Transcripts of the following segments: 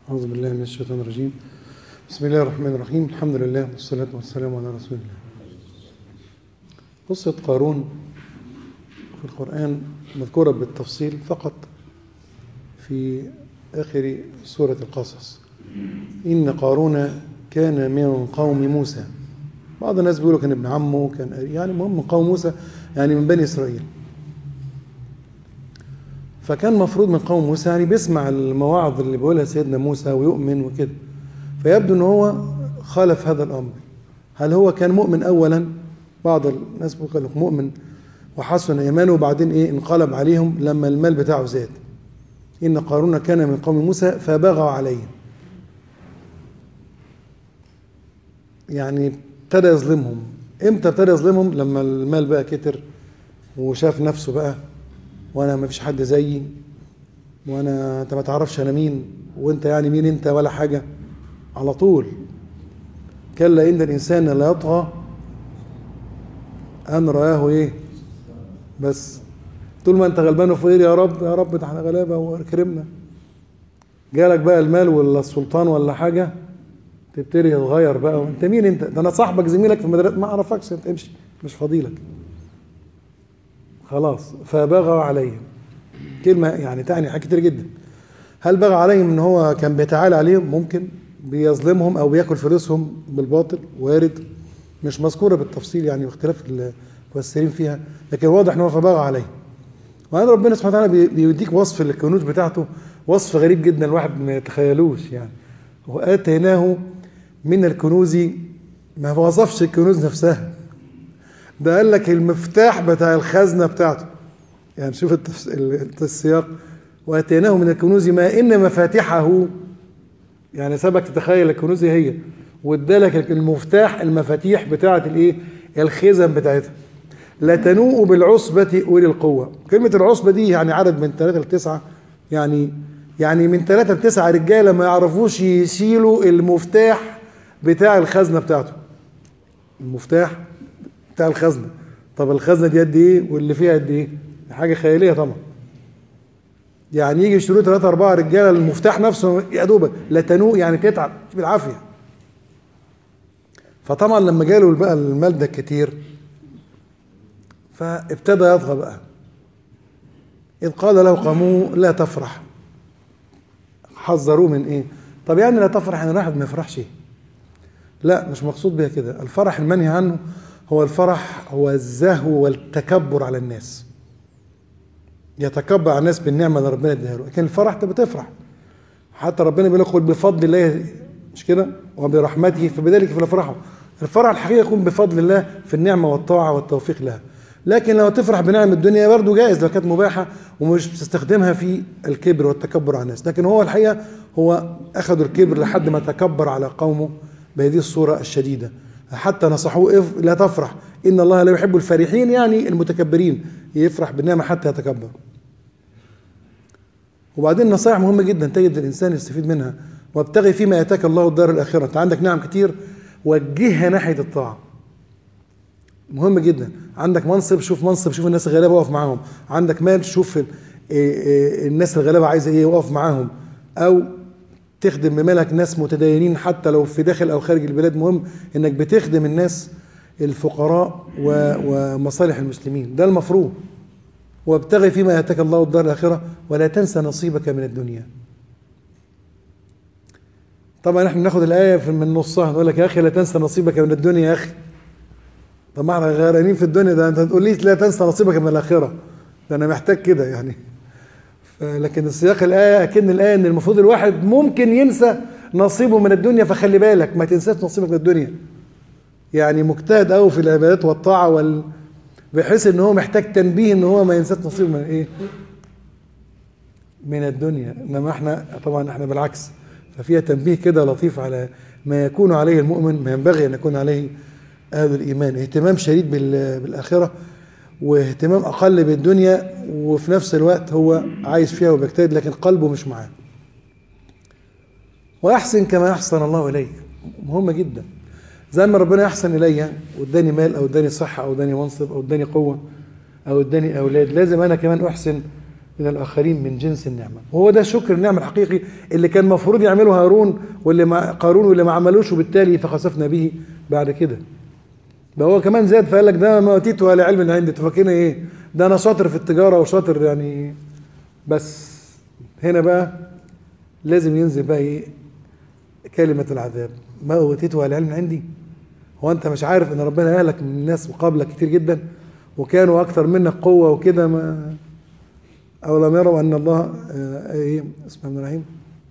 أعوذ بالله من الشيطان الرجيم بسم الله الرحمن الرحيم الحمد لله والصلاة والسلام على رسول الله قصة قارون في القرآن مذكورة بالتفصيل فقط في آخر سورة القصص إن قارون كان من قوم موسى بعض الناس بيقولوا كان ابن عمه كان يعني مهم من قوم موسى يعني من بني إسرائيل فكان مفروض من قوم موسى يعني بيسمع المواعظ اللي بيقولها سيدنا موسى ويؤمن وكده فيبدو ان هو خالف هذا الامر هل هو كان مؤمن اولا بعض الناس بيقول لك مؤمن وحسن ايمانه وبعدين ايه انقلب عليهم لما المال بتاعه زاد ان قارون كان من قوم موسى فبغوا عليهم يعني ابتدى يظلمهم امتى ابتدى يظلمهم لما المال بقى كتر وشاف نفسه بقى وانا ما فيش حد زيي وانا انت ما تعرفش انا مين وانت يعني مين انت ولا حاجه على طول كلا ان الانسان لا يطغى ان رآه ايه بس طول ما انت غلبان وفقير يا رب يا رب ده احنا غلابه واكرمنا جالك بقى المال ولا السلطان ولا حاجه تبتدي تتغير بقى وانت مين انت ده انا صاحبك زميلك في المدرسه ما اعرفكش انت امشي مش فضيلك خلاص فبغى عليهم كلمة يعني تعني حاجات كتير جدا هل بغى عليهم ان هو كان بيتعالى عليهم ممكن بيظلمهم او بياكل فلوسهم بالباطل وارد مش مذكورة بالتفصيل يعني واختلاف المفسرين فيها لكن واضح ان هو فبغى عليهم وأنا ربنا سبحانه وتعالى بيديك وصف الكنوز بتاعته وصف غريب جدا الواحد ما يتخيلوش يعني وآتيناه من الكنوز ما وصفش الكنوز نفسها ده قال لك المفتاح بتاع الخزنة بتاعته يعني شوف السياق واتيناه من الكنوز ما ان مفاتحه يعني سبك تتخيل الكنوز هي وادالك المفتاح المفاتيح بتاعه الايه الخزن بتاعتها لا تنوء بالعصبة أولي القوة كلمة العصبة دي يعني عدد من ثلاثة لتسعة يعني يعني من ثلاثة لتسعة رجالة ما يعرفوش يشيلوا المفتاح بتاع الخزنة بتاعته المفتاح بتاع الخزنة طب الخزنة دي قد ايه واللي فيها قد ايه حاجة خيالية طبعا يعني يجي يشتروا ثلاثة أربعة رجالة المفتاح نفسه يا دوبك لا تنوء يعني تتعب بالعافية فطبعا لما جاله بقى المال ده كتير فابتدى يطغى بقى إذ قال له قومه لا تفرح حذروه من ايه طب يعني لا تفرح يعني الواحد ما يفرحش لا مش مقصود بها كده الفرح المنهي عنه هو الفرح هو الزهو والتكبر على الناس يتكبر على الناس بالنعمه اللي ربنا اداها له لكن الفرح انت بتفرح حتى ربنا بيقول لك بفضل الله مش كده وبرحمته فبذلك فليفرحوا الفرح الحقيقي يكون بفضل الله في النعمه والطاعه والتوفيق لها لكن لو تفرح بنعم الدنيا برضه جائز لو كانت مباحه ومش بتستخدمها في الكبر والتكبر على الناس لكن هو الحقيقه هو اخذوا الكبر لحد ما تكبر على قومه بهذه الصوره الشديده حتى نصحوه لا تفرح إن الله لا يحب الفرحين يعني المتكبرين يفرح بالنعمة حتى يتكبر وبعدين نصائح مهمة جدا تجد الإنسان يستفيد منها وابتغي فيما ياتاك الله الدار الآخرة أنت عندك نعم كتير وجهها ناحية الطاعة مهم جدا عندك منصب شوف منصب شوف الناس الغلابة وقف معاهم عندك مال شوف الناس الغلابة عايزة ايه وقف معاهم او تخدم بمالك ناس متدينين حتى لو في داخل او خارج البلاد مهم انك بتخدم الناس الفقراء ومصالح المسلمين ده المفروض وابتغي فيما اتاك الله الدار الاخره ولا تنسى نصيبك من الدنيا طبعا احنا ناخد الايه من نصها نقول لك يا اخي لا تنسى نصيبك من الدنيا يا اخي طب ما احنا غيرانين في الدنيا ده انت تقول لي لا تنسى نصيبك من الاخره ده انا محتاج كده يعني لكن السياق الآية أكن الآية إن المفروض الواحد ممكن ينسى نصيبه من الدنيا فخلي بالك ما تنساش نصيبك من الدنيا يعني مجتهد قوي في العبادات والطاعة وال بحيث إن هو محتاج تنبيه إن هو ما ينساش نصيبه من إيه؟ من الدنيا إنما إحنا طبعا إحنا بالعكس ففيها تنبيه كده لطيف على ما يكون عليه المؤمن ما ينبغي أن يكون عليه أهل الإيمان اهتمام شديد بالآخرة واهتمام اقل بالدنيا وفي نفس الوقت هو عايز فيها وبيجتهد لكن قلبه مش معاه واحسن كما احسن الله اليك مهمه جدا زي ما ربنا احسن الي واداني مال او اداني صحه او اداني منصب او اداني قوه او اداني اولاد لازم انا كمان احسن من الآخرين من جنس النعمة وهو ده شكر النعمة الحقيقي اللي كان المفروض يعمله هارون واللي ما قارون واللي ما عملوش وبالتالي فخسفنا به بعد كده ده هو كمان زاد فقال لك ده ما اوتيته ولا علم عندي انتوا فاكرين ايه ده انا شاطر في التجاره وشاطر يعني بس هنا بقى لازم ينزل بقى ايه كلمه العذاب ما اوتيته ولا علم عندي هو انت مش عارف ان ربنا اهلك من الناس قبلك كتير جدا وكانوا اكثر منك قوه وكده ما او لم يروا ان الله آه، ايه اسمه ابن الرحيم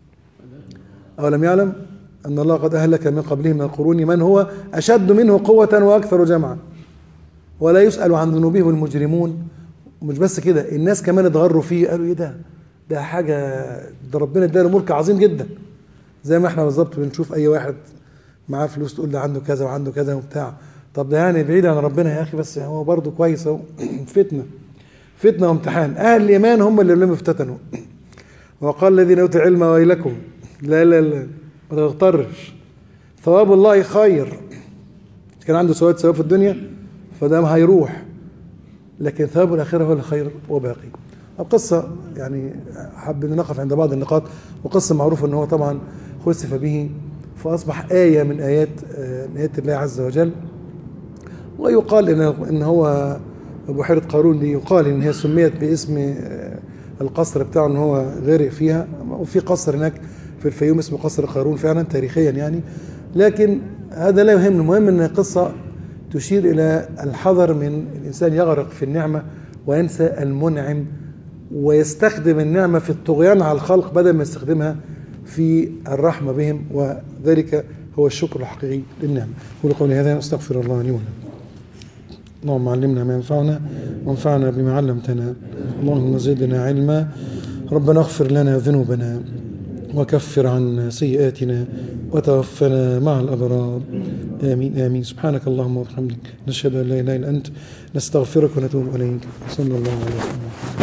او لم يعلم ان الله قد اهلك من قبله من القرون من هو اشد منه قوه واكثر جمعا ولا يسال عن ذنوبهم المجرمون ومش بس كده الناس كمان اتغروا فيه قالوا ايه ده ده حاجه ده ربنا اداله ملك عظيم جدا زي ما احنا بالظبط بنشوف اي واحد معاه فلوس تقول ده عنده كذا وعنده كذا وبتاع طب ده يعني بعيد عن ربنا يا اخي بس هو برضه كويس اهو فتنه فتنه وامتحان اهل الايمان هم اللي لم يفتتنوا وقال الذين اوتوا العلم ويلكم لا لا لا ما تغترش ثواب الله خير كان عنده سواد ثواب في الدنيا فده هيروح لكن ثواب الاخره هو الخير وباقي القصه يعني حب ان نقف عند بعض النقاط وقصه معروفه ان هو طبعا خسف به فاصبح ايه من ايات آه، من ايات الله عز وجل ويقال ان ان هو بحيره قارون دي يقال ان هي سميت باسم آه، القصر بتاعه ان هو غرق فيها وفي قصر هناك في الفيوم اسمه قصر قارون فعلا تاريخيا يعني لكن هذا لا يهم المهم ان القصه تشير الى الحذر من الانسان يغرق في النعمه وينسى المنعم ويستخدم النعمه في الطغيان على الخلق بدل ما يستخدمها في الرحمه بهم وذلك هو الشكر الحقيقي للنعمه. قولوا قولي هذا استغفر الله لي ولكم. اللهم علمنا ما ينفعنا وانفعنا بما علمتنا اللهم زدنا علما ربنا اغفر لنا ذنوبنا وكفر عنا سيئاتنا وتوفنا مع الأبرار آمين آمين سبحانك اللهم وبحمدك نشهد أن لا إله إلا أنت نستغفرك ونتوب إليك صلى الله عليه وسلم